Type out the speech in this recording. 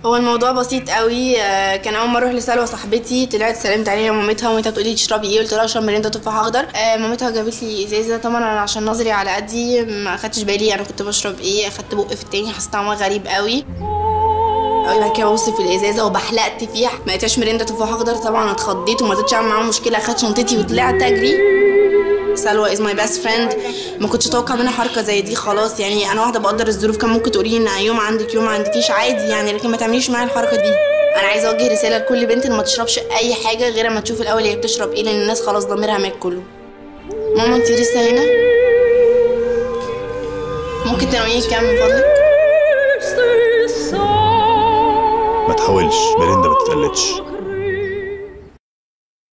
هو الموضوع بسيط قوي آه، كان اول ما اروح لسلوى صاحبتي طلعت سلمت عليها مامتها ومامتها بتقول لي تشربي ايه قلت لها اشرب مريندا تفاح اخضر آه، مامتها جابت لي ازازه طبعا انا عشان نظري على قدي ما اخدتش بالي انا كنت بشرب ايه اخدت بق في التاني حسيت طعمها غريب قوي قوي بعد كده ببص في الازازه وبحلقت فيها ما لقيتهاش مريندا تفاح اخضر طبعا اتخضيت وما رضيتش اعمل معاها مشكله اخدت شنطتي وطلعت اجري سلوى از ماي بيست فريند ما كنتش اتوقع منها حركه زي دي خلاص يعني انا واحده بقدر الظروف كان ممكن تقولي لي ان يوم عندك يوم ما عندكيش عادي يعني لكن ما تعمليش معايا الحركه دي انا عايزه اوجه رساله لكل بنت ان ما تشربش اي حاجه غير ما تشوف الاول هي بتشرب ايه لان الناس خلاص ضميرها مات كله ماما انت لسه هنا ممكن تنويني كام من فضلك ما تحاولش ميريندا ما تتقلدش